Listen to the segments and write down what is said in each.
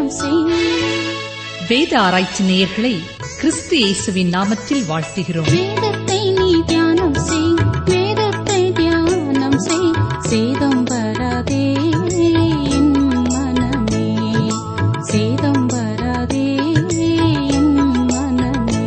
தியானம் செய் வேத ஆராய்ச்சி நேயர்களை கிறிஸ்து இயேசுவின் நாமத்தில் வாழ்த்துகிறோம் வேதத்தை நீ தியானம் செய் வேதத்தை தியானம் செய் சேதம் வராதே என் மனமே சேதம் வராதே என் மனமே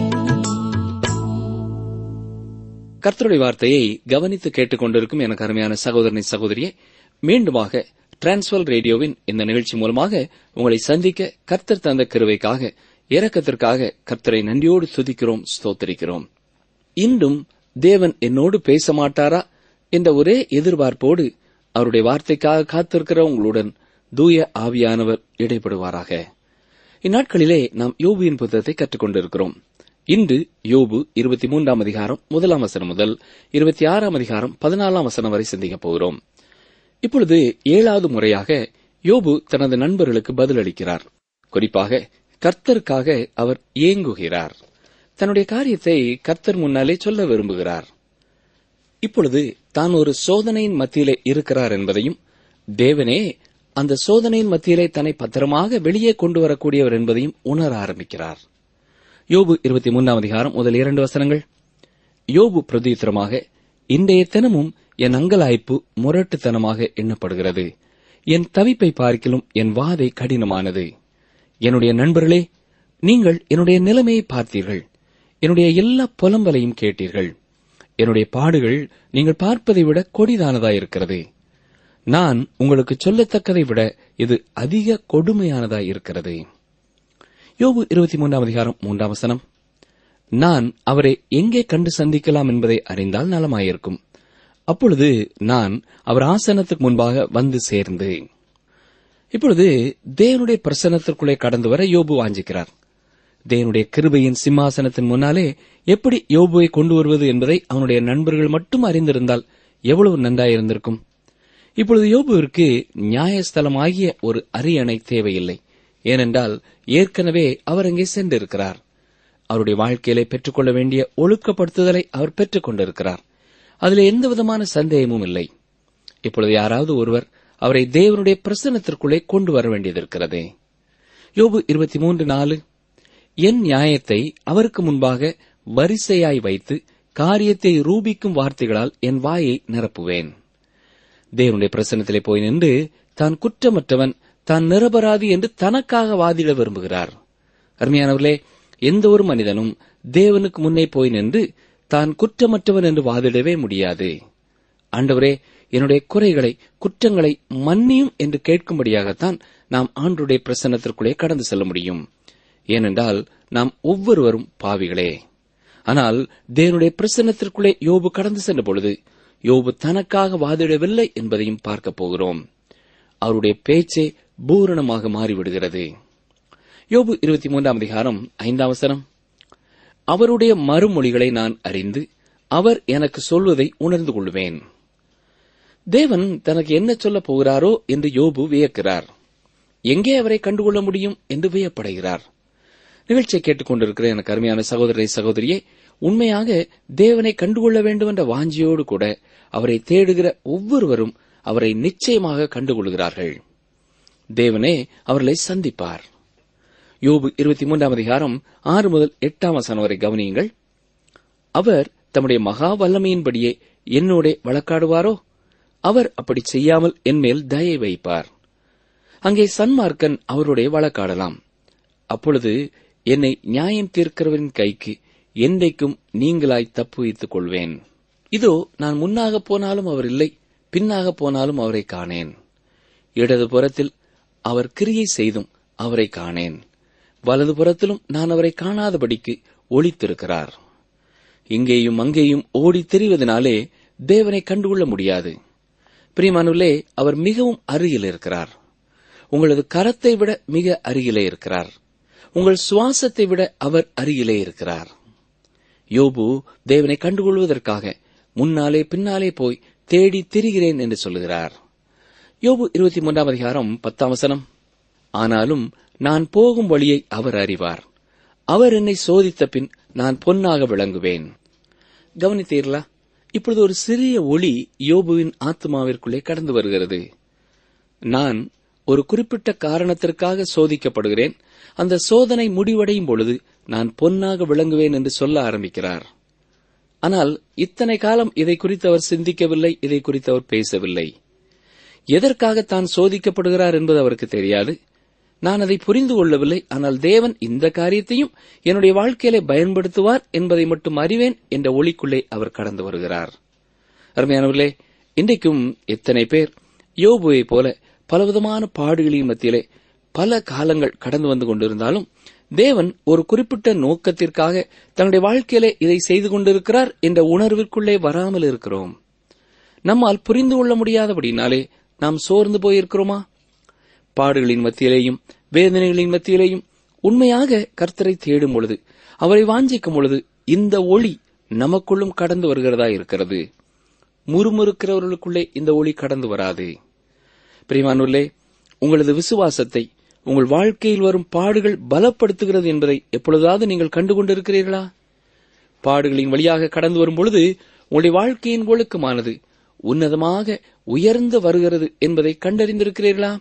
கர்த்தருடைய வார்த்தையை கவனித்து கேட்டுக்கொண்டிருக்கும் எனக்கு அருமையான சகோதரனை சகோதரியே மீண்டுமாக டிரான்ஸ்வல் ரேடியோவின் இந்த நிகழ்ச்சி மூலமாக உங்களை சந்திக்க கர்த்தர் தந்த கிருவைக்காக இரக்கத்திற்காக கர்த்தரை நன்றியோடு துதிக்கிறோம் ஸ்தோத்தரிக்கிறோம் இன்றும் தேவன் என்னோடு பேச மாட்டாரா என்ற ஒரே எதிர்பார்ப்போடு அவருடைய வார்த்தைக்காக காத்திருக்கிற உங்களுடன் தூய ஆவியானவர் இடைப்படுவாராக இந்நாட்களிலே நாம் யோபுவின் புத்தகத்தை கற்றுக்கொண்டிருக்கிறோம் இன்று யோபு இருபத்தி மூன்றாம் அதிகாரம் முதலாம் வசனம் முதல் இருபத்தி ஆறாம் அதிகாரம் பதினாலாம் வசனம் வரை சிந்திக்கப் போகிறோம் இப்பொழுது ஏழாவது முறையாக யோபு தனது நண்பர்களுக்கு பதிலளிக்கிறார் குறிப்பாக கர்த்தருக்காக அவர் ஏங்குகிறார் தன்னுடைய காரியத்தை கர்த்தர் முன்னாலே சொல்ல விரும்புகிறார் இப்பொழுது தான் ஒரு சோதனையின் மத்தியிலே இருக்கிறார் என்பதையும் தேவனே அந்த சோதனையின் மத்தியிலே தன்னை பத்திரமாக வெளியே கொண்டு வரக்கூடியவர் என்பதையும் உணர ஆரம்பிக்கிறார் யோபு இருபத்தி மூன்றாம் அதிகாரம் முதல் இரண்டு வசனங்கள் யோபு பிரதியுத்தரமாக இன்றைய தினமும் என் அங்கலாய்ப்பு முரட்டுத்தனமாக எண்ணப்படுகிறது என் தவிப்பை பார்க்கிலும் என் வாதை கடினமானது என்னுடைய நண்பர்களே நீங்கள் என்னுடைய நிலைமையை பார்த்தீர்கள் என்னுடைய எல்லா புலம்பலையும் கேட்டீர்கள் என்னுடைய பாடுகள் நீங்கள் பார்ப்பதை விட கொடிதானதாயிருக்கிறது நான் உங்களுக்கு சொல்லத்தக்கதை விட இது அதிக கொடுமையானதாய் இருக்கிறது யோபு இருபத்தி மூன்றாம் அதிகாரம் மூன்றாம் வசனம் நான் அவரை எங்கே கண்டு சந்திக்கலாம் என்பதை அறிந்தால் நலமாயிருக்கும் அப்பொழுது நான் அவர் ஆசனத்துக்கு முன்பாக வந்து சேர்ந்து இப்பொழுது தேவனுடைய பிரசன்னத்திற்குள்ளே கடந்து வர யோபு வாஞ்சிக்கிறார் தேவனுடைய கிருபையின் சிம்மாசனத்தின் முன்னாலே எப்படி யோபுவை கொண்டு வருவது என்பதை அவனுடைய நண்பர்கள் மட்டும் அறிந்திருந்தால் எவ்வளவு நன்றாயிருந்திருக்கும் இப்பொழுது யோபுவிற்கு நியாயஸ்தலமாகிய ஒரு அரியணை தேவையில்லை ஏனென்றால் ஏற்கனவே அவர் அங்கே சென்றிருக்கிறார் அவருடைய வாழ்க்கையிலே பெற்றுக்கொள்ள வேண்டிய ஒழுக்கப்படுத்துதலை அவர் பெற்றுக் கொண்டிருக்கிறார் அதில் எந்த விதமான சந்தேகமும் இல்லை இப்பொழுது யாராவது ஒருவர் அவரை தேவனுடைய பிரசன்னத்திற்குள்ளே கொண்டு வர வேண்டியதிருக்கிறதே யோபு இருபத்தி மூன்று நாலு என் நியாயத்தை அவருக்கு முன்பாக வரிசையாய் வைத்து காரியத்தை ரூபிக்கும் வார்த்தைகளால் என் வாயை நிரப்புவேன் தேவனுடைய பிரசன்னத்திலே போய் நின்று தான் குற்றமற்றவன் தான் நிரபராதி என்று தனக்காக வாதிட விரும்புகிறார் அருமையானவர்களே எந்த ஒரு மனிதனும் தேவனுக்கு முன்னே போய் நின்று தான் குற்றமற்றவன் என்று வாதிடவே முடியாது ஆண்டவரே என்னுடைய குறைகளை குற்றங்களை மன்னியும் என்று கேட்கும்படியாகத்தான் நாம் ஆண்டுடைய பிரசன்னத்திற்குள்ளே கடந்து செல்ல முடியும் ஏனென்றால் நாம் ஒவ்வொருவரும் பாவிகளே ஆனால் தேவனுடைய பிரசன்னத்திற்குள்ளே யோபு கடந்து சென்ற பொழுது யோபு தனக்காக வாதிடவில்லை என்பதையும் பார்க்கப் போகிறோம் அவருடைய பேச்சே பூரணமாக மாறிவிடுகிறது யோபு இருபத்தி மூன்றாம் அதிகாரம் ஐந்தாம் வசனம் அவருடைய மறுமொழிகளை நான் அறிந்து அவர் எனக்கு சொல்வதை உணர்ந்து கொள்வேன் தேவன் தனக்கு என்ன சொல்லப் போகிறாரோ என்று யோபு வியக்கிறார் எங்கே அவரை கண்டுகொள்ள முடியும் என்று வியப்படைகிறார் நிகழ்ச்சியை கேட்டுக்கொண்டிருக்கிற எனக்கு அருமையான சகோதரரை சகோதரியே உண்மையாக தேவனை கண்டுகொள்ள வேண்டும் என்ற வாஞ்சியோடு கூட அவரை தேடுகிற ஒவ்வொருவரும் அவரை நிச்சயமாக கண்டுகொள்கிறார்கள் தேவனே அவர்களை சந்திப்பார் யோபு இருபத்தி மூன்றாம் அதிகாரம் ஆறு முதல் எட்டாம் வசனம் வரை கவனியுங்கள் அவர் தம்முடைய மகா வல்லமையின்படியே என்னோட வழக்காடுவாரோ அவர் அப்படி செய்யாமல் என்மேல் தயை வைப்பார் அங்கே சன்மார்க்கன் அவருடைய வழக்காடலாம் அப்பொழுது என்னை நியாயம் தீர்க்கிறவரின் கைக்கு என்றைக்கும் நீங்களாய் தப்பு வைத்துக் கொள்வேன் இதோ நான் முன்னாக போனாலும் அவர் இல்லை பின்னாக போனாலும் அவரை காணேன் இடது புறத்தில் அவர் கிரியை செய்தும் அவரை காணேன் வலது புறத்திலும் நான் அவரை காணாதபடிக்கு ஒளித்திருக்கிறார் இங்கேயும் அங்கேயும் ஓடி திரிவதனாலே தேவனை கண்டுகொள்ள முடியாது பிரியமானுள்ளே அவர் மிகவும் அருகில் இருக்கிறார் உங்களது கரத்தை விட மிக அருகிலே இருக்கிறார் உங்கள் சுவாசத்தை விட அவர் அருகிலே இருக்கிறார் யோபு தேவனை கண்டுகொள்வதற்காக முன்னாலே பின்னாலே போய் தேடி திரிகிறேன் என்று சொல்லுகிறார் யோபு இருபத்தி மூன்றாம் அதிகாரம் பத்தாம் வசனம் ஆனாலும் நான் போகும் வழியை அவர் அறிவார் அவர் என்னை சோதித்த பின் நான் பொன்னாக விளங்குவேன் கவனித்தீர்களா இப்பொழுது ஒரு சிறிய ஒளி யோபுவின் ஆத்மாவிற்குள்ளே கடந்து வருகிறது நான் ஒரு குறிப்பிட்ட காரணத்திற்காக சோதிக்கப்படுகிறேன் அந்த சோதனை முடிவடையும் பொழுது நான் பொன்னாக விளங்குவேன் என்று சொல்ல ஆரம்பிக்கிறார் ஆனால் இத்தனை காலம் இதை குறித்து அவர் சிந்திக்கவில்லை இதை குறித்து அவர் பேசவில்லை எதற்காக தான் சோதிக்கப்படுகிறார் என்பது அவருக்கு தெரியாது நான் அதை புரிந்து கொள்ளவில்லை ஆனால் தேவன் இந்த காரியத்தையும் என்னுடைய வாழ்க்கையிலே பயன்படுத்துவார் என்பதை மட்டும் அறிவேன் என்ற ஒளிக்குள்ளே அவர் கடந்து வருகிறார் அருமையானவர்களே இன்றைக்கும் எத்தனை பேர் யோபுவை போல பலவிதமான பாடுகளின் மத்தியிலே பல காலங்கள் கடந்து வந்து கொண்டிருந்தாலும் தேவன் ஒரு குறிப்பிட்ட நோக்கத்திற்காக தன்னுடைய வாழ்க்கையிலே இதை செய்து கொண்டிருக்கிறார் என்ற உணர்விற்குள்ளே வராமல் இருக்கிறோம் நம்மால் புரிந்து கொள்ள முடியாதபடினாலே நாம் சோர்ந்து போயிருக்கிறோமா பாடுகளின் மத்தியிலேயும் வேதனைகளின் மத்தியிலேயும் உண்மையாக கர்த்தரை தேடும் பொழுது அவரை வாஞ்சிக்கும் பொழுது இந்த ஒளி நமக்குள்ளும் கடந்து வருகிறதா இருக்கிறது முறுமுறுக்கிறவர்களுக்குள்ளே இந்த ஒளி கடந்து வராது பிரிமானுள்ளே உங்களது விசுவாசத்தை உங்கள் வாழ்க்கையில் வரும் பாடுகள் பலப்படுத்துகிறது என்பதை எப்பொழுதாவது நீங்கள் கண்டு கொண்டிருக்கிறீர்களா பாடுகளின் வழியாக கடந்து வரும் பொழுது உங்களுடைய வாழ்க்கையின் ஒழுக்கமானது உன்னதமாக உயர்ந்து வருகிறது என்பதை கண்டறிந்திருக்கிறீர்களா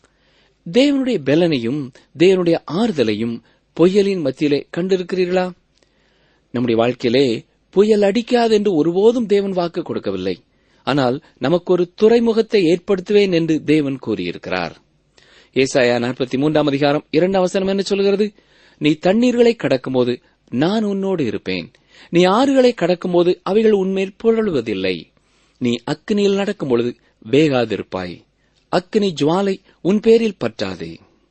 தேவனுடைய பலனையும் தேவனுடைய ஆறுதலையும் புயலின் மத்தியிலே கண்டிருக்கிறீர்களா நம்முடைய வாழ்க்கையிலே புயல் அடிக்காது என்று ஒருபோதும் தேவன் வாக்கு கொடுக்கவில்லை ஆனால் நமக்கு ஒரு துறைமுகத்தை ஏற்படுத்துவேன் என்று தேவன் கூறியிருக்கிறார் ஏசாயா நாற்பத்தி மூன்றாம் அதிகாரம் இரண்டாம் வசனம் என்ன சொல்கிறது நீ தண்ணீர்களை கடக்கும்போது நான் உன்னோடு இருப்பேன் நீ ஆறுகளை கடக்கும்போது அவைகள் உன்மேல் புரளுவதில்லை நீ அக்கினியில் நடக்கும் பொழுது வேகாதிருப்பாய் அக்கினி ஜுவாலை உன் பேரில் பற்றாது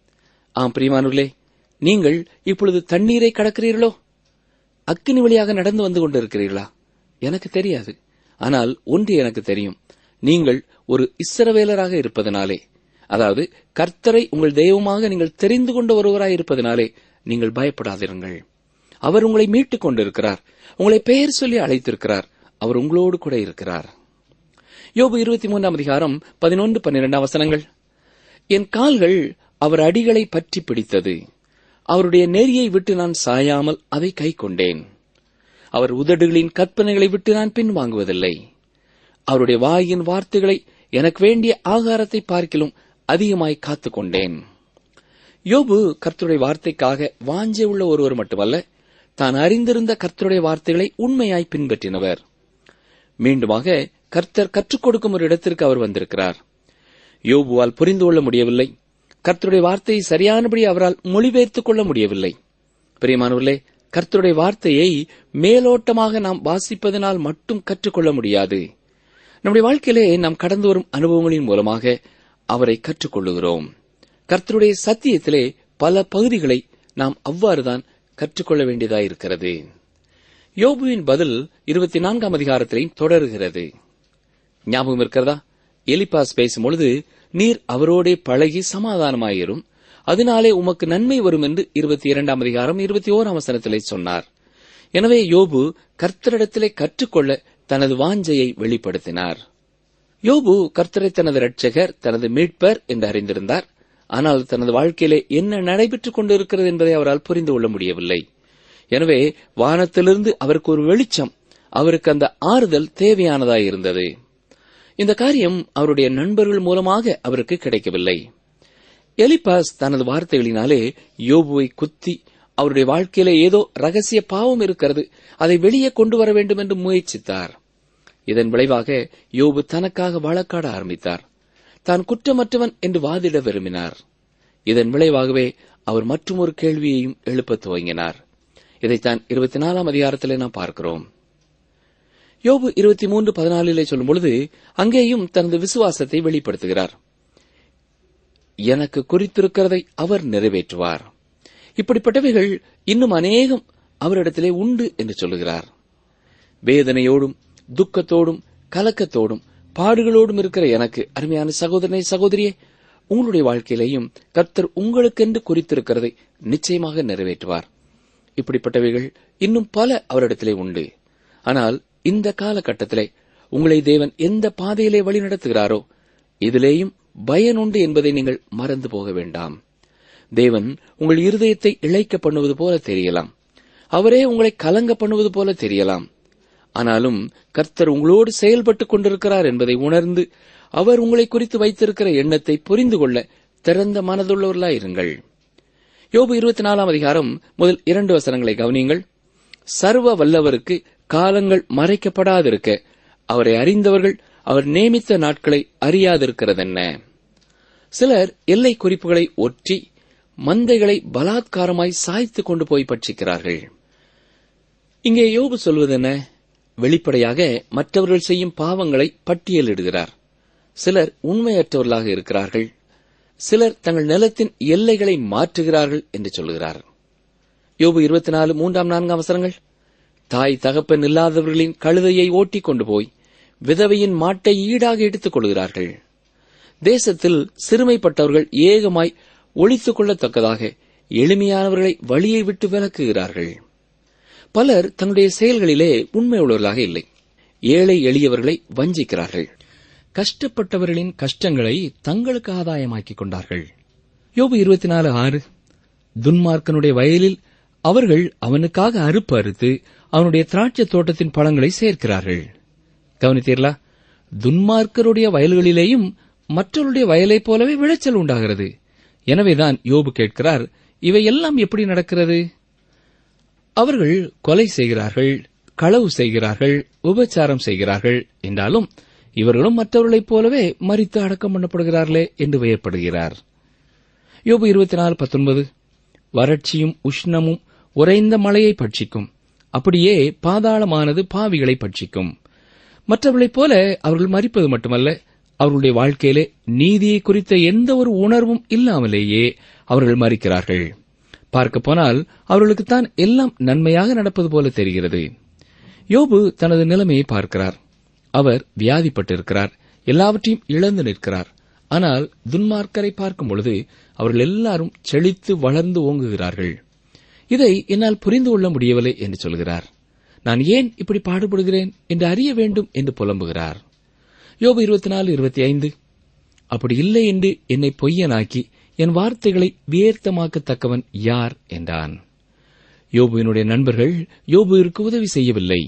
ஆம் பிரியமானவர்களே நீங்கள் இப்பொழுது தண்ணீரை கடக்கிறீர்களோ அக்கினி வழியாக நடந்து வந்து கொண்டிருக்கிறீர்களா எனக்கு தெரியாது ஆனால் ஒன்று எனக்கு தெரியும் நீங்கள் ஒரு இஸ்ரவேலராக இருப்பதனாலே அதாவது கர்த்தரை உங்கள் தெய்வமாக நீங்கள் தெரிந்து கொண்ட ஒருவராய் இருப்பதனாலே நீங்கள் பயப்படாதிருங்கள் அவர் உங்களை மீட்டுக் கொண்டிருக்கிறார் உங்களை பெயர் சொல்லி அழைத்திருக்கிறார் அவர் உங்களோடு கூட இருக்கிறார் யோபு இருபத்தி மூன்றாம் அதிகாரம் பதினொன்று பன்னிரெண்டாம் வசனங்கள் என் கால்கள் அவர் அடிகளை பற்றி பிடித்தது அவருடைய நெறியை விட்டு நான் சாயாமல் அதை கை கொண்டேன் அவர் உதடுகளின் கற்பனைகளை விட்டு நான் பின்வாங்குவதில்லை அவருடைய வாயின் வார்த்தைகளை எனக்கு வேண்டிய ஆகாரத்தை பார்க்கிலும் அதிகமாய் காத்துக் கொண்டேன் யோபு கர்த்தருடைய வார்த்தைக்காக வாஞ்சை உள்ள ஒருவர் மட்டுமல்ல தான் அறிந்திருந்த கர்த்தருடைய வார்த்தைகளை உண்மையாய் பின்பற்றினவர் மீண்டுமாக கர்த்தர் கற்றுக் கொடுக்கும் ஒரு இடத்திற்கு அவர் வந்திருக்கிறார் யோபுவால் புரிந்து கொள்ள முடியவில்லை கர்த்தருடைய வார்த்தையை சரியானபடி அவரால் மொழிபெயர்த்துக் கொள்ள முடியவில்லை பிரியமானவர்களே கர்த்தருடைய வார்த்தையை மேலோட்டமாக நாம் வாசிப்பதனால் மட்டும் கற்றுக்கொள்ள முடியாது நம்முடைய வாழ்க்கையிலே நாம் கடந்து வரும் அனுபவங்களின் மூலமாக அவரை கற்றுக்கொள்ளுகிறோம் கர்த்தருடைய சத்தியத்திலே பல பகுதிகளை நாம் அவ்வாறுதான் கற்றுக்கொள்ள வேண்டியதாயிருக்கிறது யோபுவின் பதில் இருபத்தி நான்காம் அதிகாரத்திலையும் தொடருகிறது ஞாபகம் இருக்கிறதா எலிபாஸ் பேசும்பொழுது நீர் அவரோடே பழகி சமாதானமாயிரும் அதனாலே உமக்கு நன்மை வரும் என்று இருபத்தி இரண்டாம் அதிகாரம் இருபத்தி ஓராம் வசனத்திலே சொன்னார் எனவே யோபு கர்த்தரிடத்திலே கற்றுக்கொள்ள தனது வாஞ்சையை வெளிப்படுத்தினார் யோபு கர்த்தரை தனது இரட்சகர் தனது மீட்பர் என்று அறிந்திருந்தார் ஆனால் தனது வாழ்க்கையிலே என்ன நடைபெற்றுக் கொண்டிருக்கிறது என்பதை அவரால் புரிந்து கொள்ள முடியவில்லை எனவே வானத்திலிருந்து அவருக்கு ஒரு வெளிச்சம் அவருக்கு அந்த ஆறுதல் தேவையானதாயிருந்தது இந்த காரியம் அவருடைய நண்பர்கள் மூலமாக அவருக்கு கிடைக்கவில்லை எலிபாஸ் தனது வார்த்தைகளினாலே யோபுவை குத்தி அவருடைய வாழ்க்கையிலே ஏதோ ரகசிய பாவம் இருக்கிறது அதை வெளியே கொண்டு வர வேண்டும் என்று முயற்சித்தார் இதன் விளைவாக யோபு தனக்காக வழக்காட ஆரம்பித்தார் தான் குற்றமற்றவன் என்று வாதிட விரும்பினார் இதன் விளைவாகவே அவர் மற்றும் ஒரு கேள்வியையும் எழுப்பத் துவங்கினார் இதைத்தான் இருபத்தி நாலாம் அதிகாரத்திலே நாம் பார்க்கிறோம் யோபு இருபத்தி மூன்று பதினாலிலே சொல்லும் பொழுது அங்கேயும் தனது விசுவாசத்தை வெளிப்படுத்துகிறார் எனக்கு குறித்திருக்கிறதை அவர் நிறைவேற்றுவார் இப்படிப்பட்டவைகள் இன்னும் அநேகம் அவரிடத்திலே உண்டு என்று சொல்லுகிறார் வேதனையோடும் துக்கத்தோடும் கலக்கத்தோடும் பாடுகளோடும் இருக்கிற எனக்கு அருமையான சகோதரனை சகோதரியே உங்களுடைய வாழ்க்கையிலேயும் கர்த்தர் உங்களுக்கென்று குறித்திருக்கிறதை நிச்சயமாக நிறைவேற்றுவார் இப்படிப்பட்டவைகள் இன்னும் பல அவரிடத்திலே உண்டு ஆனால் இந்த காலகட்டத்திலே உங்களை தேவன் எந்த பாதையிலே வழி நடத்துகிறாரோ இதிலேயும் பயன் உண்டு என்பதை நீங்கள் மறந்து போக வேண்டாம் தேவன் உங்கள் இருதயத்தை இழைக்க பண்ணுவது போல தெரியலாம் அவரே உங்களை கலங்க பண்ணுவது போல தெரியலாம் ஆனாலும் கர்த்தர் உங்களோடு செயல்பட்டுக் கொண்டிருக்கிறார் என்பதை உணர்ந்து அவர் உங்களை குறித்து வைத்திருக்கிற எண்ணத்தை புரிந்து கொள்ள திறந்த மனதுள்ளவர்களாய் இருங்கள் யோபு இருபத்தி நாலாம் அதிகாரம் முதல் இரண்டு வசனங்களை கவனியுங்கள் சர்வ வல்லவருக்கு காலங்கள் மறைக்கப்படாதிருக்க அவரை அறிந்தவர்கள் அவர் நியமித்த நாட்களை அறியாதிருக்கிறதென்ன சிலர் எல்லை குறிப்புகளை ஒற்றி மந்தைகளை பலாத்காரமாய் சாய்த்து கொண்டு போய் பட்சிக்கிறார்கள் இங்கே யோபு சொல்வதென்ன வெளிப்படையாக மற்றவர்கள் செய்யும் பாவங்களை பட்டியலிடுகிறார் சிலர் உண்மையற்றவர்களாக இருக்கிறார்கள் சிலர் தங்கள் நிலத்தின் எல்லைகளை மாற்றுகிறார்கள் என்று சொல்கிறார் யோபு இருபத்தி நாலு மூன்றாம் நான்காம் அவசரங்கள் தாய் தகப்பன் இல்லாதவர்களின் கழுதையை ஓட்டிக் கொண்டு போய் விதவையின் மாட்டை ஈடாக எடுத்துக் கொள்கிறார்கள் தேசத்தில் சிறுமைப்பட்டவர்கள் ஏகமாய் ஒழித்துக் கொள்ளத்தக்கதாக எளிமையானவர்களை வழியை விட்டு விலக்குகிறார்கள் பலர் தன்னுடைய செயல்களிலே உண்மை உள்ளவர்களாக இல்லை ஏழை எளியவர்களை வஞ்சிக்கிறார்கள் கஷ்டப்பட்டவர்களின் கஷ்டங்களை தங்களுக்கு ஆதாயமாக்கிக் கொண்டார்கள் யோபு இருபத்தி நாலு ஆறு துன்மார்க்கனுடைய வயலில் அவர்கள் அவனுக்காக அறுப்பு அறுத்து அவனுடைய திராட்சை தோட்டத்தின் பழங்களை சேர்க்கிறார்கள் கவனித்தீர்களா துன்மார்க்கருடைய வயல்களிலேயும் மற்றவருடைய வயலைப் போலவே விளைச்சல் உண்டாகிறது எனவேதான் யோபு கேட்கிறார் இவையெல்லாம் எப்படி நடக்கிறது அவர்கள் கொலை செய்கிறார்கள் களவு செய்கிறார்கள் உபச்சாரம் செய்கிறார்கள் என்றாலும் இவர்களும் மற்றவர்களைப் போலவே மறித்து அடக்கம் பண்ணப்படுகிறார்களே என்று வியப்படுகிறார் யோபு இருபத்தி நாலு பத்தொன்பது வறட்சியும் உஷ்ணமும் உறைந்த மழையை பட்சிக்கும் அப்படியே பாதாளமானது பாவிகளை பட்சிக்கும் மற்றவர்களைப் போல அவர்கள் மறிப்பது மட்டுமல்ல அவர்களுடைய வாழ்க்கையிலே நீதியை குறித்த எந்த ஒரு உணர்வும் இல்லாமலேயே அவர்கள் மறிக்கிறார்கள் பார்க்க போனால் அவர்களுக்குத்தான் எல்லாம் நன்மையாக நடப்பது போல தெரிகிறது யோபு தனது நிலைமையை பார்க்கிறார் அவர் வியாதிப்பட்டிருக்கிறார் எல்லாவற்றையும் இழந்து நிற்கிறார் ஆனால் துன்மார்க்கரை பார்க்கும் பொழுது அவர்கள் எல்லாரும் செழித்து வளர்ந்து ஓங்குகிறார்கள் இதை என்னால் புரிந்து கொள்ள முடியவில்லை என்று சொல்கிறார் நான் ஏன் இப்படி பாடுபடுகிறேன் என்று அறிய வேண்டும் என்று புலம்புகிறார் யோபு இருபத்தி நாலு இருபத்தி ஐந்து அப்படி இல்லை என்று என்னை பொய்யனாக்கி என் வார்த்தைகளை வியர்த்தமாக்கத்தக்கவன் யார் என்றான் யோபுவினுடைய நண்பர்கள் யோபுவிற்கு உதவி செய்யவில்லை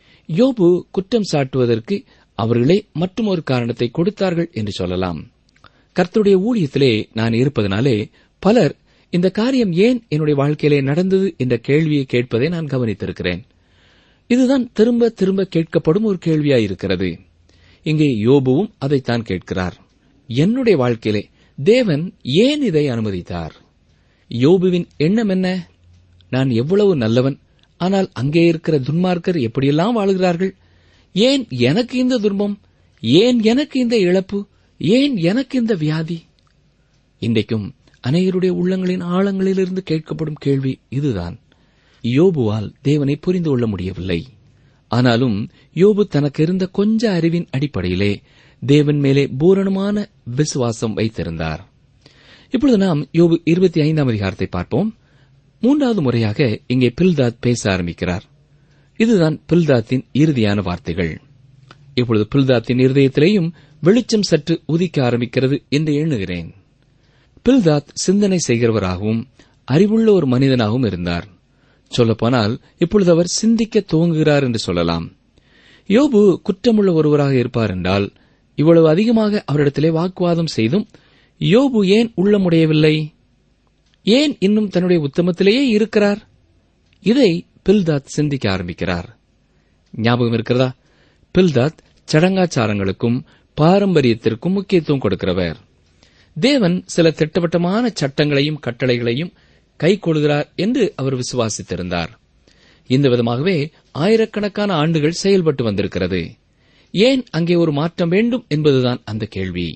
யோபு குற்றம் சாட்டுவதற்கு அவர்களே மற்றும் ஒரு காரணத்தை கொடுத்தார்கள் என்று சொல்லலாம் கர்த்தருடைய ஊழியத்திலே நான் இருப்பதனாலே பலர் இந்த காரியம் ஏன் என்னுடைய வாழ்க்கையிலே நடந்தது என்ற கேள்வியை கேட்பதை நான் கவனித்திருக்கிறேன் இதுதான் திரும்ப திரும்ப கேட்கப்படும் ஒரு கேள்வியாயிருக்கிறது இங்கே யோபுவும் அதைத்தான் கேட்கிறார் என்னுடைய வாழ்க்கையிலே தேவன் ஏன் இதை அனுமதித்தார் யோபுவின் எண்ணம் என்ன நான் எவ்வளவு நல்லவன் ஆனால் அங்கே இருக்கிற துன்மார்க்கர் எப்படியெல்லாம் வாழுகிறார்கள் ஏன் எனக்கு இந்த துன்பம் ஏன் எனக்கு இந்த இழப்பு ஏன் எனக்கு இந்த வியாதி இன்றைக்கும் அநேகருடைய உள்ளங்களின் ஆழங்களிலிருந்து கேட்கப்படும் கேள்வி இதுதான் யோபுவால் தேவனை புரிந்து கொள்ள முடியவில்லை ஆனாலும் யோபு தனக்கு இருந்த கொஞ்ச அறிவின் அடிப்படையிலே தேவன் மேலே பூரணமான விசுவாசம் வைத்திருந்தார் இப்பொழுது நாம் யோபு இருபத்தி ஐந்தாம் அதிகாரத்தை பார்ப்போம் மூன்றாவது முறையாக இங்கே பில்தாத் பேச ஆரம்பிக்கிறார் இதுதான் பில்தாத்தின் இறுதியான வார்த்தைகள் இப்பொழுது பில்தாத்தின் இருதயத்திலேயும் வெளிச்சம் சற்று உதிக்க ஆரம்பிக்கிறது என்று எண்ணுகிறேன் பில்தாத் சிந்தனை செய்கிறவராகவும் அறிவுள்ள ஒரு மனிதனாகவும் இருந்தார் சொல்லப்போனால் இப்பொழுது அவர் சிந்திக்க துவங்குகிறார் என்று சொல்லலாம் யோபு குற்றமுள்ள ஒருவராக இருப்பார் என்றால் இவ்வளவு அதிகமாக அவரிடத்திலே வாக்குவாதம் செய்தும் யோபு ஏன் உள்ளமுடையவில்லை ஏன் இன்னும் தன்னுடைய உத்தமத்திலேயே இருக்கிறார் இதை பில்தாத் சிந்திக்க ஆரம்பிக்கிறார் ஞாபகம் இருக்கிறதா பில்தாத் சடங்காச்சாரங்களுக்கும் பாரம்பரியத்திற்கும் முக்கியத்துவம் கொடுக்கிறவர் தேவன் சில திட்டவட்டமான சட்டங்களையும் கட்டளைகளையும் கை கொள்கிறார் என்று அவர் விசுவாசித்திருந்தார் இந்த விதமாகவே ஆயிரக்கணக்கான ஆண்டுகள் செயல்பட்டு வந்திருக்கிறது ஏன் அங்கே ஒரு மாற்றம் வேண்டும் என்பதுதான் அந்த கேள்வி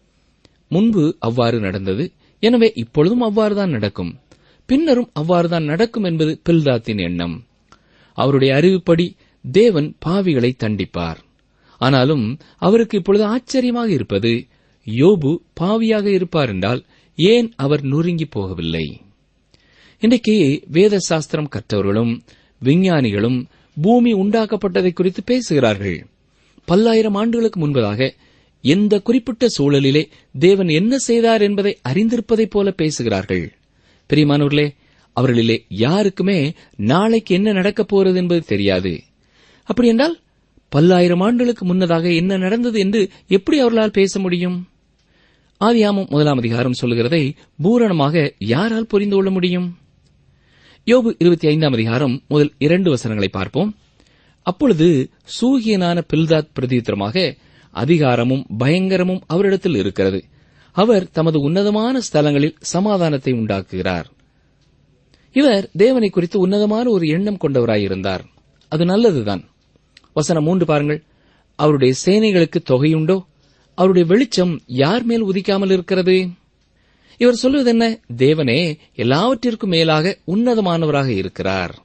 முன்பு அவ்வாறு நடந்தது எனவே இப்பொழுதும் அவ்வாறுதான் நடக்கும் பின்னரும் அவ்வாறுதான் நடக்கும் என்பது பில்தாத்தின் எண்ணம் அவருடைய அறிவுப்படி தேவன் பாவிகளை தண்டிப்பார் ஆனாலும் அவருக்கு இப்பொழுது ஆச்சரியமாக இருப்பது யோபு பாவியாக இருப்பார் என்றால் ஏன் அவர் நொறுங்கி போகவில்லை இன்றைக்கு வேத சாஸ்திரம் கற்றவர்களும் விஞ்ஞானிகளும் பூமி உண்டாக்கப்பட்டதை குறித்து பேசுகிறார்கள் பல்லாயிரம் ஆண்டுகளுக்கு முன்பதாக எந்த குறிப்பிட்ட சூழலிலே தேவன் என்ன செய்தார் என்பதை அறிந்திருப்பதைப் போல பேசுகிறார்கள் பிரியமானவர்களே அவர்களிலே யாருக்குமே நாளைக்கு என்ன நடக்கப் போகிறது என்பது தெரியாது அப்படியென்றால் பல்லாயிரம் ஆண்டுகளுக்கு முன்னதாக என்ன நடந்தது என்று எப்படி அவர்களால் பேச முடியும் ஆதியாமம் முதலாம் அதிகாரம் சொல்லுகிறதை பூரணமாக யாரால் புரிந்து கொள்ள முடியும் யோபு இருபத்தி ஐந்தாம் அதிகாரம் முதல் இரண்டு வசனங்களை பார்ப்போம் அப்பொழுது சூகியனான பில்தாத் பிரதியுத்தரமாக அதிகாரமும் பயங்கரமும் அவரிடத்தில் இருக்கிறது அவர் தமது உன்னதமான ஸ்தலங்களில் சமாதானத்தை உண்டாக்குகிறார் இவர் தேவனை குறித்து உன்னதமான ஒரு எண்ணம் கொண்டவராயிருந்தார் அது நல்லதுதான் வசனம் மூன்று பாருங்கள் அவருடைய சேனைகளுக்கு தொகையுண்டோ அவருடைய வெளிச்சம் யார் மேல் உதிக்காமல் இருக்கிறது இவர் சொல்வது என்ன தேவனே எல்லாவற்றிற்கும் மேலாக உன்னதமானவராக இருக்கிறார்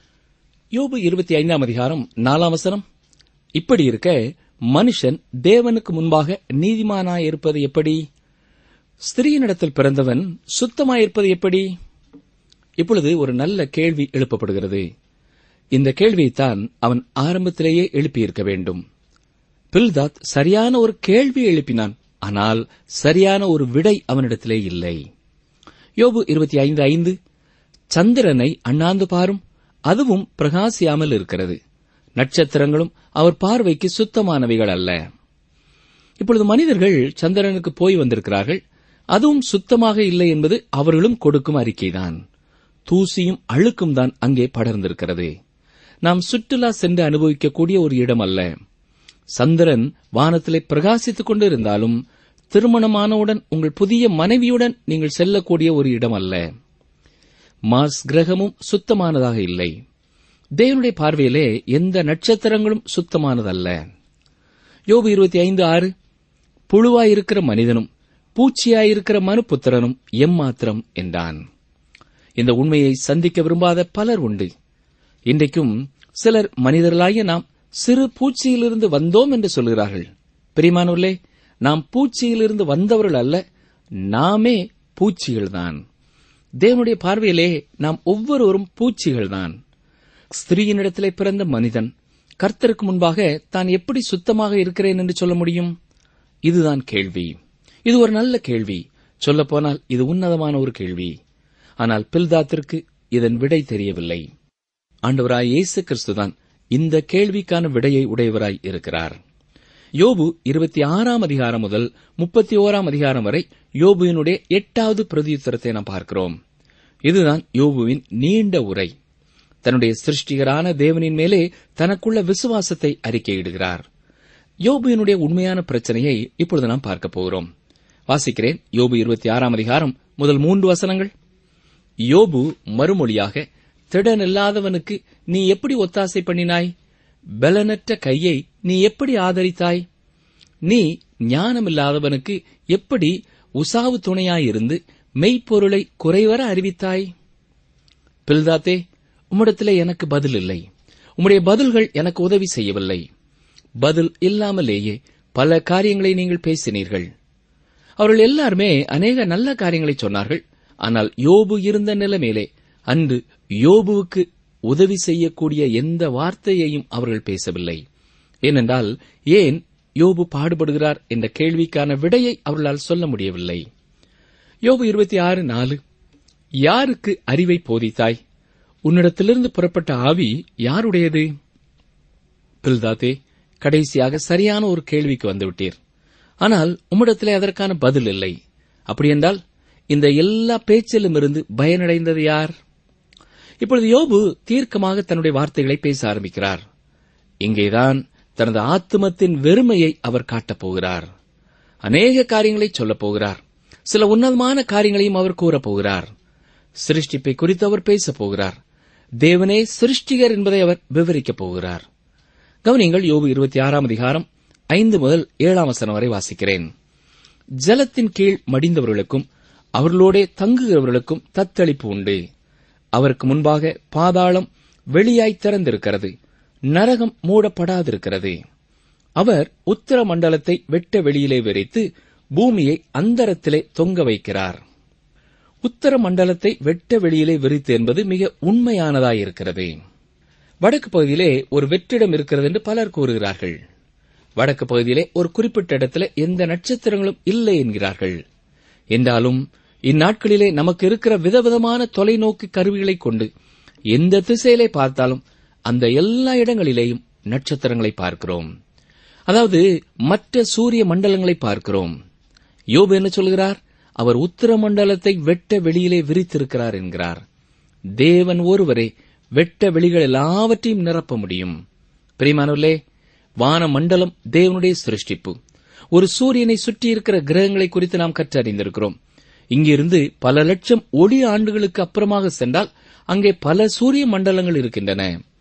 யோபு இருபத்தி ஐந்தாம் அதிகாரம் நாலாம் வசனம் இப்படி இருக்க மனுஷன் தேவனுக்கு முன்பாக நீதிமானாயிருப்பது எப்படி ஸ்திரீயினிடத்தில் பிறந்தவன் சுத்தமாயிருப்பது எப்படி இப்பொழுது ஒரு நல்ல கேள்வி எழுப்பப்படுகிறது இந்த கேள்வியைத்தான் அவன் ஆரம்பத்திலேயே எழுப்பியிருக்க வேண்டும் பில்தாத் சரியான ஒரு கேள்வி எழுப்பினான் ஆனால் சரியான ஒரு விடை அவனிடத்திலே இல்லை யோபு இருபத்தி ஐந்து ஐந்து சந்திரனை அண்ணாந்து பாரும் அதுவும் பிரகாசியாமல் இருக்கிறது நட்சத்திரங்களும் அவர் பார்வைக்கு சுத்தமானவைகள் அல்ல இப்பொழுது மனிதர்கள் சந்திரனுக்கு போய் வந்திருக்கிறார்கள் அதுவும் சுத்தமாக இல்லை என்பது அவர்களும் கொடுக்கும் அறிக்கைதான் தூசியும் அழுக்கும் தான் அங்கே படர்ந்திருக்கிறது நாம் சுற்றுலா சென்று அனுபவிக்கக்கூடிய ஒரு இடம் அல்ல சந்திரன் வானத்திலே பிரகாசித்துக் கொண்டிருந்தாலும் திருமணமானவுடன் உங்கள் புதிய மனைவியுடன் நீங்கள் செல்லக்கூடிய ஒரு இடம் அல்ல மார்ஸ் கிரகமும் சுத்தமானதாக இல்லை தேவனுடைய பார்வையிலே எந்த நட்சத்திரங்களும் சுத்தமானதல்ல யோபு இருபத்தி ஐந்து ஆறு புழுவாயிருக்கிற மனிதனும் பூச்சியாயிருக்கிற மனுப்புத்திரனும் எம்மாத்திரம் என்றான் இந்த உண்மையை சந்திக்க விரும்பாத பலர் உண்டு இன்றைக்கும் சிலர் மனிதர்களாகிய நாம் சிறு பூச்சியிலிருந்து வந்தோம் என்று சொல்கிறார்கள் பிரிமானவர்களே நாம் பூச்சியிலிருந்து வந்தவர்கள் அல்ல நாமே பூச்சிகள்தான் தேவனுடைய பார்வையிலே நாம் ஒவ்வொருவரும் பூச்சிகள்தான் ஸ்திரீயினிடத்திலே பிறந்த மனிதன் கர்த்தருக்கு முன்பாக தான் எப்படி சுத்தமாக இருக்கிறேன் என்று சொல்ல முடியும் இதுதான் கேள்வி இது ஒரு நல்ல கேள்வி சொல்லப்போனால் இது உன்னதமான ஒரு கேள்வி ஆனால் பில்தாத்திற்கு இதன் விடை தெரியவில்லை ஆண்டவராய் இயேசு கிறிஸ்துதான் இந்த கேள்விக்கான விடையை உடையவராய் இருக்கிறார் யோபு இருபத்தி ஆறாம் அதிகாரம் முதல் முப்பத்தி ஓராம் அதிகாரம் வரை யோபுவினுடைய எட்டாவது பிரதியுத்தரத்தை நாம் பார்க்கிறோம் இதுதான் யோபுவின் நீண்ட உரை தன்னுடைய சிருஷ்டிகரான தேவனின் மேலே தனக்குள்ள விசுவாசத்தை அறிக்கையிடுகிறார் யோபுவினுடைய உண்மையான பிரச்சனையை இப்பொழுது நாம் பார்க்க போகிறோம் வாசிக்கிறேன் யோபு இருபத்தி ஆறாம் அதிகாரம் முதல் மூன்று வசனங்கள் யோபு மறுமொழியாக திடனில்லாதவனுக்கு நீ எப்படி ஒத்தாசை பண்ணினாய் பலனற்ற கையை நீ எப்படி ஆதரித்தாய் நீ ஞானமில்லாதவனுக்கு எப்படி உசாவு துணையாயிருந்து மெய்ப்பொருளை குறைவர அறிவித்தாய் பில்தாத்தே உம்மிடத்திலே எனக்கு பதில் இல்லை உம்முடைய பதில்கள் எனக்கு உதவி செய்யவில்லை பதில் இல்லாமலேயே பல காரியங்களை நீங்கள் பேசினீர்கள் அவர்கள் எல்லாருமே அநேக நல்ல காரியங்களை சொன்னார்கள் ஆனால் யோபு இருந்த நிலைமையிலே அன்று யோபுவுக்கு உதவி செய்யக்கூடிய எந்த வார்த்தையையும் அவர்கள் பேசவில்லை ஏனென்றால் ஏன் யோபு பாடுபடுகிறார் என்ற கேள்விக்கான விடையை அவர்களால் சொல்ல முடியவில்லை யோபு இருபத்தி ஆறு நாலு யாருக்கு அறிவை போதித்தாய் உன்னிடத்திலிருந்து புறப்பட்ட ஆவி யாருடையது பில்தாத்தே கடைசியாக சரியான ஒரு கேள்விக்கு வந்துவிட்டீர் ஆனால் உம்மிடத்திலே அதற்கான பதில் இல்லை அப்படியென்றால் இந்த எல்லா பேச்சிலும் இருந்து பயனடைந்தது யார் இப்பொழுது யோபு தீர்க்கமாக தன்னுடைய வார்த்தைகளை பேச ஆரம்பிக்கிறார் இங்கேதான் தனது ஆத்துமத்தின் வெறுமையை அவர் காட்டப் போகிறார் அநேக காரியங்களை சொல்லப் போகிறார் சில உன்னதமான காரியங்களையும் அவர் கூறப் போகிறார் சிருஷ்டிப்பை குறித்து அவர் பேசப் போகிறார் தேவனே சிருஷ்டிகர் என்பதை அவர் விவரிக்கப் போகிறார் கவனியங்கள் யோபு இருபத்தி ஆறாம் அதிகாரம் ஐந்து முதல் ஏழாம் வசனம் வரை வாசிக்கிறேன் ஜலத்தின் கீழ் மடிந்தவர்களுக்கும் அவர்களோடே தங்குகிறவர்களுக்கும் தத்தளிப்பு உண்டு அவருக்கு முன்பாக பாதாளம் வெளியாய் திறந்திருக்கிறது நரகம் மூடப்படாதிருக்கிறது அவர் உத்தர மண்டலத்தை வெட்ட வெளியிலே விரித்து பூமியை அந்தரத்திலே தொங்க வைக்கிறார் உத்தர மண்டலத்தை வெட்ட வெளியிலே விரித்து என்பது மிக உண்மையானதாயிருக்கிறது வடக்கு பகுதியிலே ஒரு வெற்றிடம் இருக்கிறது என்று பலர் கூறுகிறார்கள் வடக்கு பகுதியிலே ஒரு குறிப்பிட்ட இடத்துல எந்த நட்சத்திரங்களும் இல்லை என்கிறார்கள் என்றாலும் இந்நாட்களிலே நமக்கு இருக்கிற விதவிதமான தொலைநோக்கு கருவிகளை கொண்டு எந்த திசையிலே பார்த்தாலும் அந்த எல்லா இடங்களிலேயும் நட்சத்திரங்களை பார்க்கிறோம் அதாவது மற்ற சூரிய மண்டலங்களை பார்க்கிறோம் யோபு என்ன சொல்கிறார் அவர் உத்தரமண்டலத்தை வெட்ட வெளியிலே விரித்திருக்கிறார் என்கிறார் தேவன் ஒருவரே வெட்ட வெளிகள் எல்லாவற்றையும் நிரப்ப முடியும் பிரியமானவர்களே வான மண்டலம் தேவனுடைய சிருஷ்டிப்பு ஒரு சூரியனை சுற்றி இருக்கிற கிரகங்களை குறித்து நாம் கற்றறிந்திருக்கிறோம் இங்கிருந்து பல லட்சம் ஒளி ஆண்டுகளுக்கு அப்புறமாக சென்றால் அங்கே பல சூரிய மண்டலங்கள் இருக்கின்றன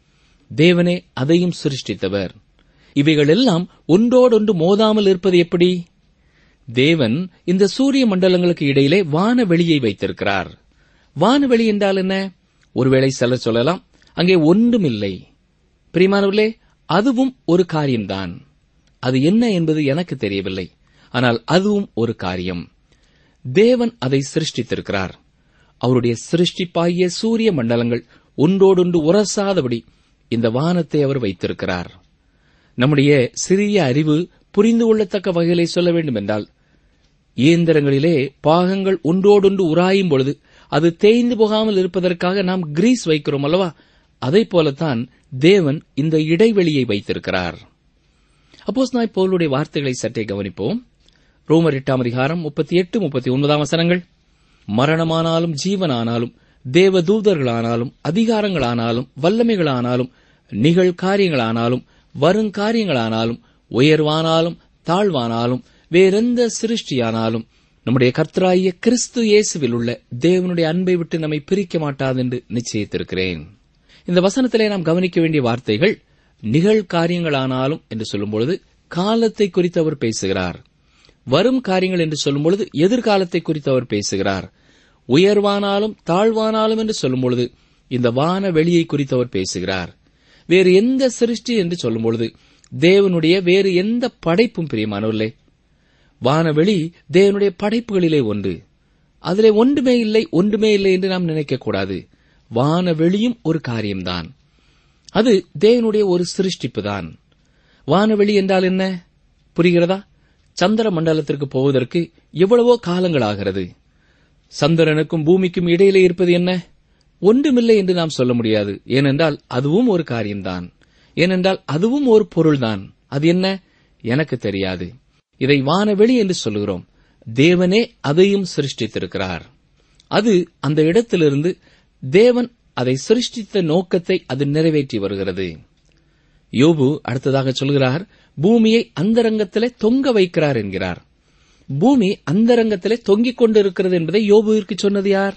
தேவனே அதையும் சிருஷ்டித்தவர் இவைகள் எல்லாம் ஒன்றோடொன்று மோதாமல் இருப்பது எப்படி தேவன் இந்த சூரிய மண்டலங்களுக்கு இடையிலே வானவெளியை வைத்திருக்கிறார் வானவெளி என்றால் என்ன ஒருவேளை சிலர் சொல்லலாம் அங்கே ஒன்றுமில்லை பிரிமானவர்களே அதுவும் ஒரு காரியம்தான் அது என்ன என்பது எனக்கு தெரியவில்லை ஆனால் அதுவும் ஒரு காரியம் தேவன் அதை சிருஷ்டித்திருக்கிறார் அவருடைய சிருஷ்டிப்பாகிய சூரிய மண்டலங்கள் ஒன்றோடொன்று உரசாதபடி இந்த வானத்தை அவர் வைத்திருக்கிறார் நம்முடைய சிறிய அறிவு புரிந்து கொள்ளத்தக்க வகையிலே சொல்ல வேண்டும் என்றால் இயந்திரங்களிலே பாகங்கள் ஒன்றோடொன்று உராயும் பொழுது அது தேய்ந்து போகாமல் இருப்பதற்காக நாம் கிரீஸ் வைக்கிறோம் அல்லவா அதைப் போலத்தான் தேவன் இந்த இடைவெளியை வைத்திருக்கிறார் அப்போஸ் நாய் பவுலுடைய வார்த்தைகளை சற்றே கவனிப்போம் ரோமர் எட்டாம் அதிகாரம் முப்பத்தி எட்டு முப்பத்தி ஒன்பதாம் வசனங்கள் மரணமானாலும் ஜீவனானாலும் தேவ தூதர்களானாலும் அதிகாரங்களானாலும் வல்லமைகளானாலும் நிகழ்காரியங்களானாலும் வருங்காரியங்களானாலும் உயர்வானாலும் தாழ்வானாலும் வேறெந்த சிருஷ்டியானாலும் நம்முடைய கர்த்தராகிய கிறிஸ்து இயேசுவில் உள்ள தேவனுடைய அன்பை விட்டு நம்மை பிரிக்க மாட்டாது என்று நிச்சயித்திருக்கிறேன் இந்த வசனத்திலே நாம் கவனிக்க வேண்டிய வார்த்தைகள் நிகழ்காரியங்களானாலும் என்று சொல்லும்பொழுது காலத்தை குறித்து அவர் பேசுகிறார் வரும் காரியங்கள் என்று சொல்லும்பொழுது எதிர்காலத்தை குறித்து அவர் பேசுகிறார் உயர்வானாலும் தாழ்வானாலும் என்று சொல்லும்பொழுது இந்த வான வெளியை குறித்து அவர் பேசுகிறார் வேறு எந்த சிருஷ்டி என்று சொல்லும்பொழுது தேவனுடைய வேறு எந்த படைப்பும் பிரியமானவர்களே வானவெளி தேவனுடைய படைப்புகளிலே ஒன்று அதிலே ஒன்றுமே இல்லை ஒன்றுமே இல்லை என்று நாம் நினைக்கக்கூடாது வானவெளியும் ஒரு காரியம்தான் அது தேவனுடைய ஒரு சிருஷ்டிப்புதான் வானவெளி என்றால் என்ன புரிகிறதா சந்திர மண்டலத்திற்கு போவதற்கு எவ்வளவோ காலங்கள் ஆகிறது சந்திரனுக்கும் பூமிக்கும் இடையிலே இருப்பது என்ன ஒன்றுமில்லை என்று நாம் சொல்ல முடியாது ஏனென்றால் அதுவும் ஒரு காரியம்தான் ஏனென்றால் அதுவும் ஒரு பொருள்தான் அது என்ன எனக்கு தெரியாது இதை வானவெளி என்று சொல்லுகிறோம் தேவனே அதையும் சிருஷ்டித்திருக்கிறார் அது அந்த இடத்திலிருந்து தேவன் அதை சிருஷ்டித்த நோக்கத்தை அது நிறைவேற்றி வருகிறது யோபு அடுத்ததாக சொல்கிறார் பூமியை அந்தரங்கத்திலே தொங்க வைக்கிறார் என்கிறார் பூமி அந்தரங்கத்திலே தொங்கிக் கொண்டிருக்கிறது என்பதை யோபுவிற்கு சொன்னது யார்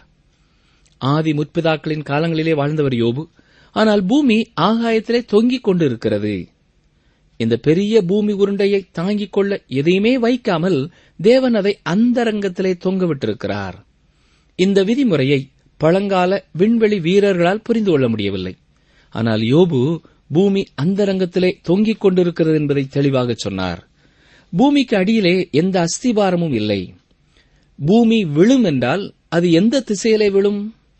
ஆதி முற்பிதாக்களின் காலங்களிலே வாழ்ந்தவர் யோபு ஆனால் பூமி ஆகாயத்திலே தொங்கிக் கொண்டிருக்கிறது இந்த பெரிய பூமி உருண்டையை தாங்கிக் கொள்ள எதையுமே வைக்காமல் தேவன் அதை அந்தரங்கத்திலே தொங்க விட்டிருக்கிறார் இந்த விதிமுறையை பழங்கால விண்வெளி வீரர்களால் புரிந்து கொள்ள முடியவில்லை ஆனால் யோபு பூமி அந்தரங்கத்திலே தொங்கிக் கொண்டிருக்கிறது என்பதை தெளிவாக சொன்னார் பூமிக்கு அடியிலே எந்த அஸ்திபாரமும் இல்லை பூமி விழும் என்றால் அது எந்த திசையிலே விழும்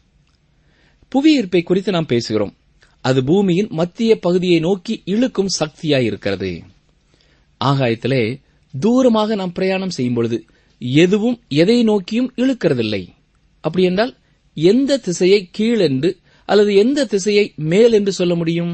புவியீர்ப்பை குறித்து நாம் பேசுகிறோம் அது பூமியின் மத்திய பகுதியை நோக்கி இழுக்கும் சக்தியாயிருக்கிறது ஆகாயத்திலே தூரமாக நாம் பிரயாணம் செய்யும் பொழுது எதுவும் எதை நோக்கியும் இழுக்கிறதில்லை அப்படி என்றால் எந்த திசையை கீழ் என்று அல்லது எந்த திசையை மேல் என்று சொல்ல முடியும்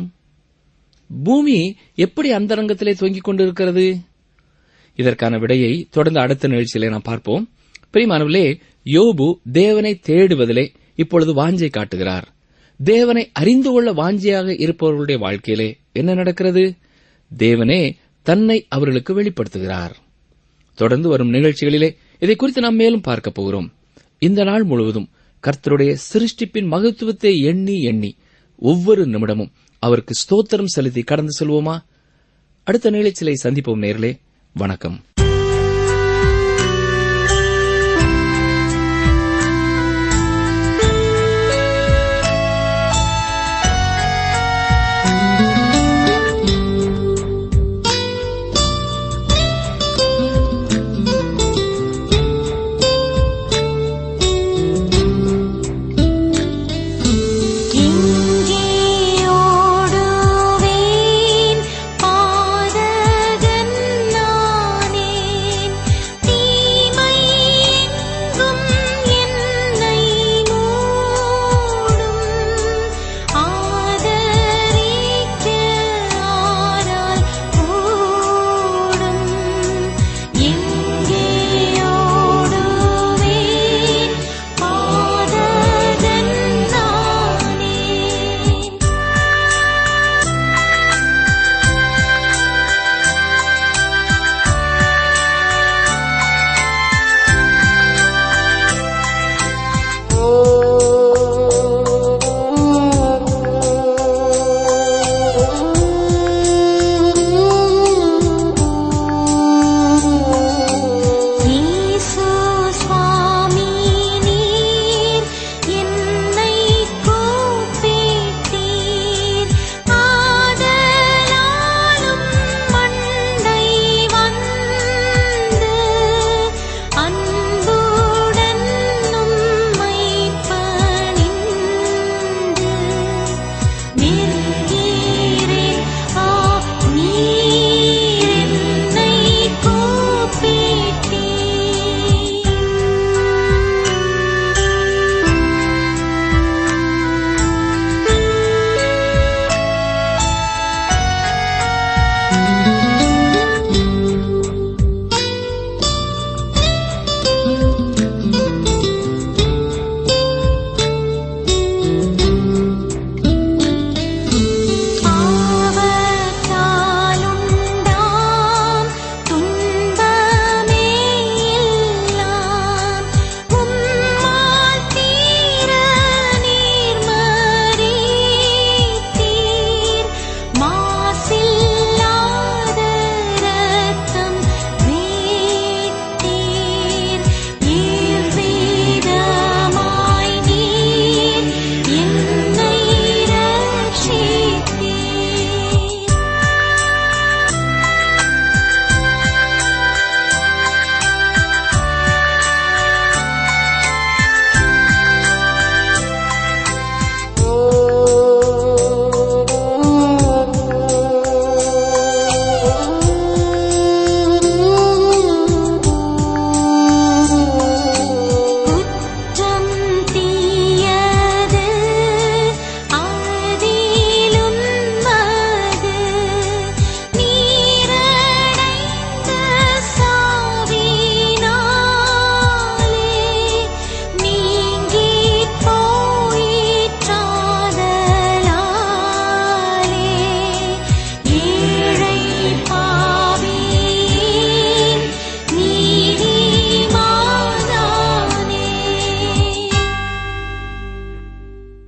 பூமி எப்படி அந்தரங்கத்திலே தொங்கிக் கொண்டிருக்கிறது இதற்கான விடையை தொடர்ந்து அடுத்த நிகழ்ச்சியிலே நாம் பார்ப்போம் பிரிமானவர்களே யோபு தேவனை தேடுவதிலே இப்பொழுது வாஞ்சை காட்டுகிறார் தேவனை அறிந்து கொள்ள வாஞ்சியாக இருப்பவர்களுடைய வாழ்க்கையிலே என்ன நடக்கிறது தேவனே தன்னை அவர்களுக்கு வெளிப்படுத்துகிறார் தொடர்ந்து வரும் நிகழ்ச்சிகளிலே இதை குறித்து நாம் மேலும் பார்க்க போகிறோம் இந்த நாள் முழுவதும் கர்த்தருடைய சிருஷ்டிப்பின் மகத்துவத்தை எண்ணி எண்ணி ஒவ்வொரு நிமிடமும் அவருக்கு ஸ்தோத்திரம் செலுத்தி கடந்து செல்வோமா அடுத்த நிகழ்ச்சியை சந்திப்போம் நேர்களே வணக்கம் இங்கே ஓடுவேன் பாதகன் நானே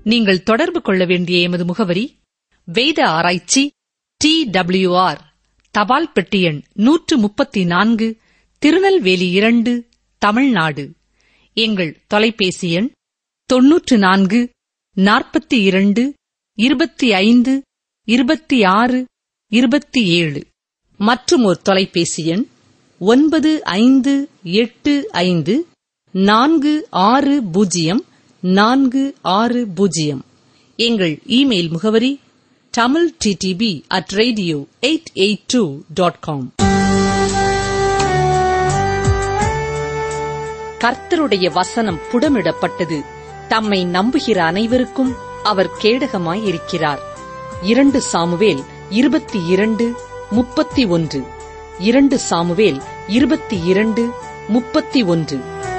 நீங்கள் தொடர்பு கொள்ள வேண்டிய எமது முகவரி வேத ஆராய்ச்சி டி டபிள்யூஆர் தபால் பெட்டி எண் நூற்று முப்பத்தி நான்கு திருநெல்வேலி இரண்டு தமிழ்நாடு எங்கள் தொலைபேசி எண் தொன்னூற்று நான்கு நாற்பத்தி இரண்டு இருபத்தி ஐந்து இருபத்தி ஆறு இருபத்தி ஏழு மற்றும் ஒரு தொலைபேசி எண் ஒன்பது ஐந்து எட்டு ஐந்து நான்கு ஆறு பூஜ்ஜியம் நான்கு ஆறு பூஜ்ஜியம் எங்கள் இமெயில் முகவரி Tamil DTP at radio eight eight two dot com கர்த்தருடைய வசனம் புடமிடப்பட்டது தம்மை நம்புகிற அனைவருக்கும் அவர் கேடகமாயிருக்கிறார் இரண்டு சாமுவேல் இருபத்தி இரண்டு முப்பத்தி ஒன்று இரண்டு சாமுவேல் இருபத்தி இரண்டு முப்பத்தி ஒன்று